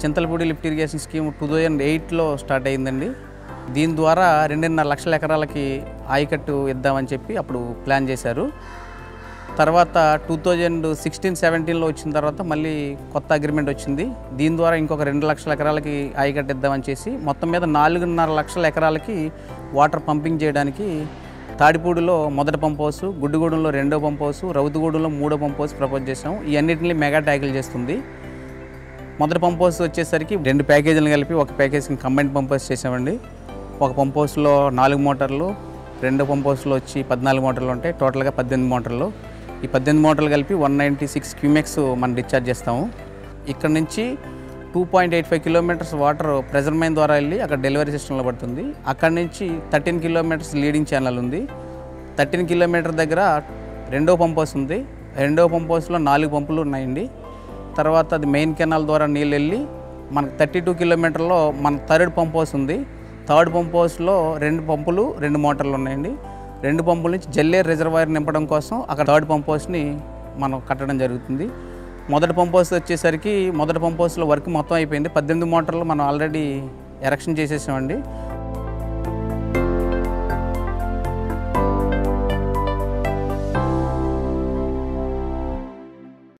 Chintalapudi lift irrigation scheme two thousand ఎయిట్లో start అయిందండి దీని ద్వారా రెండున్నర లక్షల ఎకరాలకి ఆయకట్టు ఇద్దామని చెప్పి అప్పుడు ప్లాన్ చేశారు తర్వాత టూ థౌజండ్ సిక్స్టీన్ సెవెంటీన్లో వచ్చిన తర్వాత మళ్ళీ కొత్త అగ్రిమెంట్ వచ్చింది దీని ద్వారా ఇంకొక రెండు లక్షల ఎకరాలకి ఆయకట్టు ఇద్దామని చేసి మొత్తం మీద నాలుగున్నర లక్షల ఎకరాలకి వాటర్ పంపింగ్ చేయడానికి తాడిపూడిలో మొదటి పంప్ హౌస్ గుడ్డిగూడెంలో రెండో పంప్ హౌస్ రౌతుగూడెంలో మూడో పంప్ హౌస్ ప్రపోజ్ చేసాం ఈ అన్నింటినీ మెగా ట్యాకిల్ చేస్తుంది మొదటి పంప్ హౌస్ వచ్చేసరికి రెండు ప్యాకేజీలు కలిపి ఒక ప్యాకేజీని కంబైన్ పంప్ హౌస్ చేసామండి ఒక పంప్ హౌస్లో నాలుగు మోటార్లు రెండో పంప్ హౌస్లో వచ్చి పద్నాలుగు మోటార్లు ఉంటాయి టోటల్గా పద్దెనిమిది మోటార్లు ఈ పద్దెనిమిది మోటార్లు కలిపి వన్ నైంటీ సిక్స్ క్యూమెక్స్ మనం డిశ్చార్జ్ చేస్తాము ఇక్కడ నుంచి two point eight five kilometres water pressure main ద్వారా వెళ్ళి అక్కడ డెలివరీ సిస్టంలో పడుతుంది అక్కడ నుంచి థర్టీన్ కిలోమీటర్స్ లీడింగ్ ఛానల్ ఉంది థర్టీన్ కిలోమీటర్ దగ్గర రెండో పంప్ హౌస్ ఉంది రెండో పంప్ హౌస్లో నాలుగు పంపులు ఉన్నాయండి తర్వాత అది మెయిన్ కెనాల్ ద్వారా నీళ్ళు వెళ్ళి మనకు థర్టీ టూ కిలోమీటర్లో మన థర్డ్ పంప్ హౌస్ ఉంది థర్డ్ పంప్ హౌస్లో రెండు పంపులు రెండు మోటార్లు ఉన్నాయండి రెండు పంపుల నుంచి జల్లేరు రిజర్వాయర్ నింపడం కోసం అక్కడ థర్డ్ పంప్ హౌస్ని మనం కట్టడం జరుగుతుంది మొదటి పంప్ హౌస్ వచ్చేసరికి మొదటి పంప్ హౌస్లో వర్క్ మొత్తం అయిపోయింది పద్దెనిమిది మోటార్లు మనం ఆల్రెడీ ఎరక్షన్ చేసేసామండి